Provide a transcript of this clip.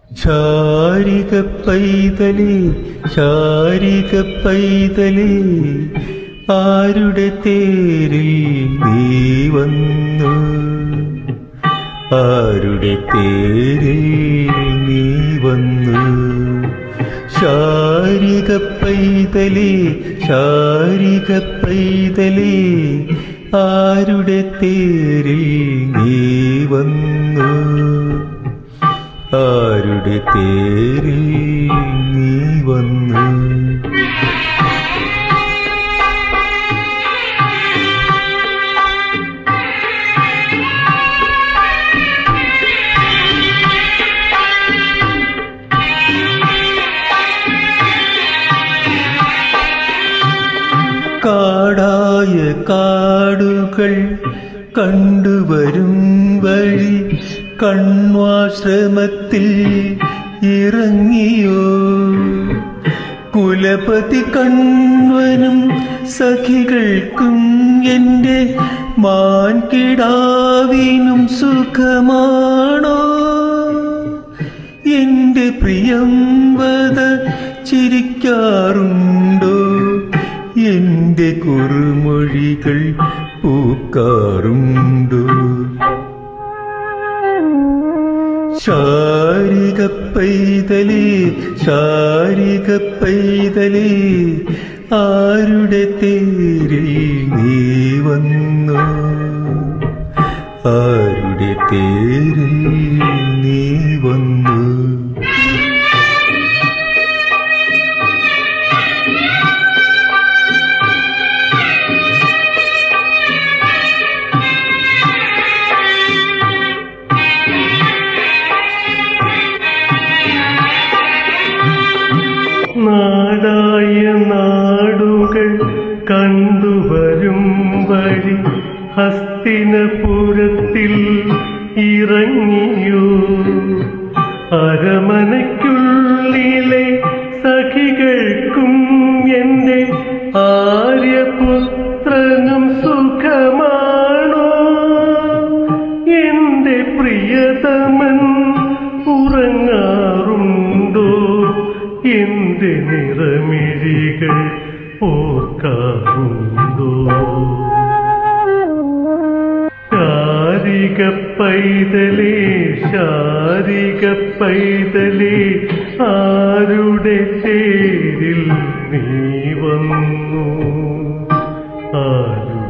ശാരിക പൈതലേ ശാരിക പൈതലേ ആരുടെ തേരിൽ നീ വന്നു ആരുടെ തേരിൽ നീ വന്നു ശാരിക പൈതലേ ശാരിക പൈതലേ ആരുടെ തേരിൽ നീ വന്നു ആരുടെ തേരിൽ നീ വന്നു കാടായ കാടുകൾ കണ്ടുവരും വഴി കണ്വാശ്രമത്തിൽ ഇറങ്ങിയോ കുലപതി കണ്വനും സഖികൾക്കും എൻ്റെ മാൻകിടാവിനും സുഖമാണോ എന്റെ പ്രിയം വത ചിരിക്കാറുണ്ടോ എന്റെ കുറുമൊഴികൾ പൂക്കാറുണ്ടോ ശാരിക പൈതലേ ശാരിക പൈതലേ ആരുടെ തേരിൽ നീ വന്നു ആരുടെ തേരിൽ നീ വന്നു നാടായ നാടുകൾ കണ്ടുവരും വഴി ഹസ്തിനപുരത്തിൽ ഇറങ്ങിയോ അരമനയ്ക്കുള്ളിലെ സഖികൾക്കും എൻ്റെ ആര്യപുത്രനും സുഖമാണോ എൻ്റെ പ്രിയതമൻ ഉറങ്ങാറുണ്ടോ എന്റെ നിറമിഴികൾ ഓർക്കാറുണ്ടോ ശാരിക പൈതലേ ശാരിക പൈതലേ ആരുടെ തേരിൽ നീ വന്നു ആരുടെ